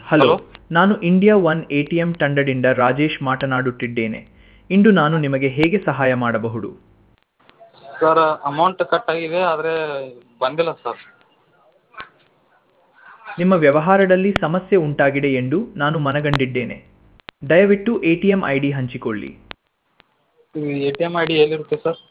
Hello hello. ನಾನು India one A T M ತಂಡದಿಂದ ರಾಜೇಶ್ ಮಾತನಾಡುತ್ತಿದ್ದೇನೆ ಇಂದು ನಾನು ನಿಮಗೆ ಹೇಗೆ ಸಹಾಯ ಮಾಡಬಹುದು ಸರ್ ಅಮೌಂಟ್ ಕಟ್ ಆಗಿದೆ ಆದರೆ ಬಂದಿಲ್ಲ ಸರ್ ನಿಮ್ಮ ವ್ಯವಹಾರದಲ್ಲಿ ಸಮಸ್ಯೆ ಉಂಟಾಗಿದೆ ಎಂದು ನಾನು ಮನಗಂಡಿದ್ದೇನೆ ದಯವಿಟ್ಟು A T M I D ಹಂಚಿಕೊಳ್ಳಿ A T M I D ಎಲ್ಲಿರುತ್ತೆ sir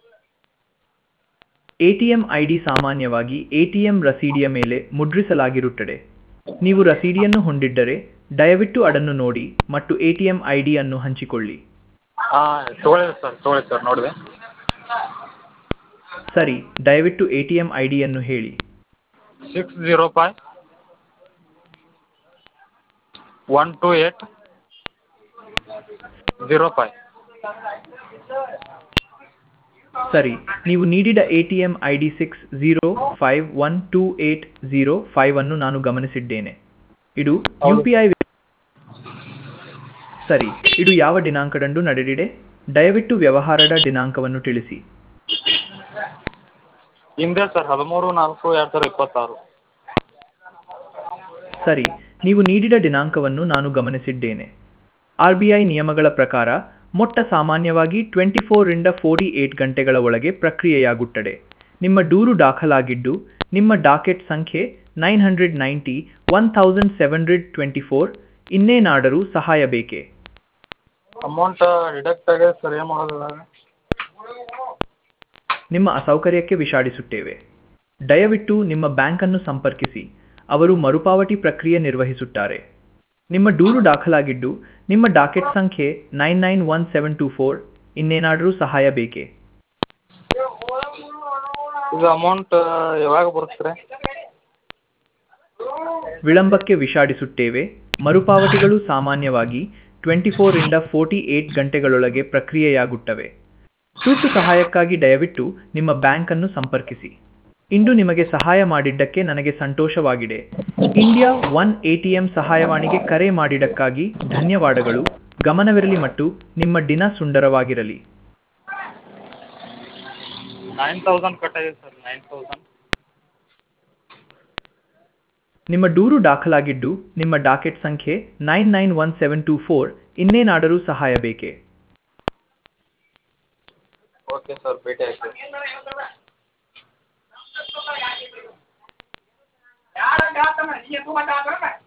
A T M I D ಸಾಮಾನ್ಯವಾಗಿ ಎ ಟಿ ಎಂ ರಸೀದಿಯ ಮೇಲೆ ಮುದ್ರಿಸಲಾಗಿರುತ್ತದೆ ನೀವು ರಸೀದಿಯನ್ನು ಹೊಂದಿದ್ದರೆ ದಯವಿಟ್ಟು ಅದನ್ನು ನೋಡಿ ಮತ್ತು A T M I D ಅನ್ನು ಹಂಚಿಕೊಳ್ಳಿ ಹಾಂ ತೊಗೊಳ್ಳಿ ಸರ್ ತೊಗೊಳ್ಳಿ ಸರ್ ನೋಡಿದೆ ಸರಿ ದಯವಿಟ್ಟು ಎ ಟಿ ಎಂ ಐ ಡಿಯನ್ನು ಹೇಳಿ six zero five one two eight zero five ಸರಿ ನೀವು ನೀಡಿದ A T M I D six zero five one two eight zero five ಅನ್ನು ನಾನು ಗಮನಿಸಿದ್ದೇನೆ ಇದು ಯು ಹೌದು. ಪಿ ಐ ಸರಿ ಇದು ಯಾವ ದಿನಾಂಕದಂದು ನಡೆದಿದೆ ದಯವಿಟ್ಟು ವ್ಯವಹಾರದ ದಿನಾಂಕವನ್ನು ತಿಳಿಸಿ ಹಿಂದೆ ಸರ್ ಹದಿಮೂರು ನಾಲ್ಕು ಎರಡು ಸಾವಿರದ ಇಪ್ಪತ್ತಾರು ಸರಿ ನೀವು ನೀಡಿದ ದಿನಾಂಕವನ್ನು ನಾನು ಗಮನಿಸಿದ್ದೇನೆ ಆರ್ ಬಿ ಐ ನಿಯಮಗಳ ಪ್ರಕಾರ ಮೊಟ್ಟ ಸಾಮಾನ್ಯವಾಗಿ ಟ್ವೆಂಟಿ ಫೋರಿಂದ ಫೋರ್ಟಿ ಏಟ್ ಗಂಟೆಗಳ ಒಳಗೆ ಪ್ರಕ್ರಿಯೆಯಾಗುತ್ತದೆ ನಿಮ್ಮ ದೂರು ದಾಖಲಾಗಿದ್ದು ನಿಮ್ಮ ಡಾಕೆಟ್ ಸಂಖ್ಯೆ nine hundred ninety one thousand seven hundred twenty four ಇನ್ನೇನಾದರೂ ಸಹಾಯ ಬೇಕೇ ಅಮೌಂಟ್ ಡಿಡಕ್ಟ್ ಆಗಿದೆ ಸರ್ ಏನು ಮಾಡೋದು ಇವಾಗ ನಿಮ್ಮ ಅಸೌಕರ್ಯಕ್ಕೆ ವಿಷಾದಿಸುತ್ತೇವೆ ದಯವಿಟ್ಟು ನಿಮ್ಮ ಬ್ಯಾಂಕನ್ನು ಸಂಪರ್ಕಿಸಿ ಅವರು ಮರುಪಾವತಿ ಪ್ರಕ್ರಿಯೆ ನಿರ್ವಹಿಸುತ್ತಾರೆ ನಿಮ್ಮ ದೂರು ದಾಖಲಾಗಿದ್ದು ನಿಮ್ಮ ಡಾಕೆಟ್ ಸಂಖ್ಯೆ nine nine one seven two four ಇನ್ನೇನಾದರೂ ಸಹಾಯ ಬೇಕೇ ಇದು ಅಮೌಂಟ್ ಯಾವಾಗ ಬರುತ್ತೆ ರೀ ವಿಳಂಬಕ್ಕೆ ವಿಷಾದಿಸುತ್ತೇವೆ ಮರುಪಾವತಿಗಳು ಸಾಮಾನ್ಯವಾಗಿ ಟ್ವೆಂಟಿ ಫೋರಿಂದ ಫೋರ್ಟಿ ಏಟ್ ಗಂಟೆಗಳೊಳಗೆ ಪ್ರಕ್ರಿಯೆಯಾಗುತ್ತವೆ ತುರ್ತು ಸಹಾಯಕ್ಕಾಗಿ ದಯವಿಟ್ಟು ನಿಮ್ಮ ಬ್ಯಾಂಕನ್ನು ಸಂಪರ್ಕಿಸಿ ಇಂದು ನಿಮಗೆ ಸಹಾಯ ಮಾಡಿದ್ದಕ್ಕೆ ನನಗೆ ಸಂತೋಷವಾಗಿದೆ India one A T M ಸಹಾಯವಾಣಿಗೆ ಕರೆ ಮಾಡಿದ್ದಕ್ಕಾಗಿ ಧನ್ಯವಾದಗಳು ಗಮನವಿರಲಿ ಮತ್ತು ನಿಮ್ಮ ದಿನ ಸುಂದರವಾಗಿರಲಿ ನೈನ್ ತೌಸಂಡ್ ಕಟ್ ಆಗಿದೆ ಸರ್ ನೈನ್ ತೌಸಂಡ್ ನಿಮ್ಮ ದೂರು ದಾಖಲಾಗಿದ್ದು ನಿಮ್ಮ ಡಾಕೆಟ್ ಸಂಖ್ಯೆ nine nine one seven two four ಇನ್ನೇನಾದರೂ ಸಹಾಯ ಬೇಕೇ ಓಕೆ ಸರ್ ಭೇಟಿ ಆಗ್ತೀವಿ ಯಾರಂತ ಹೇಳ್ತಾನೆ ನೀ ತುಂಬ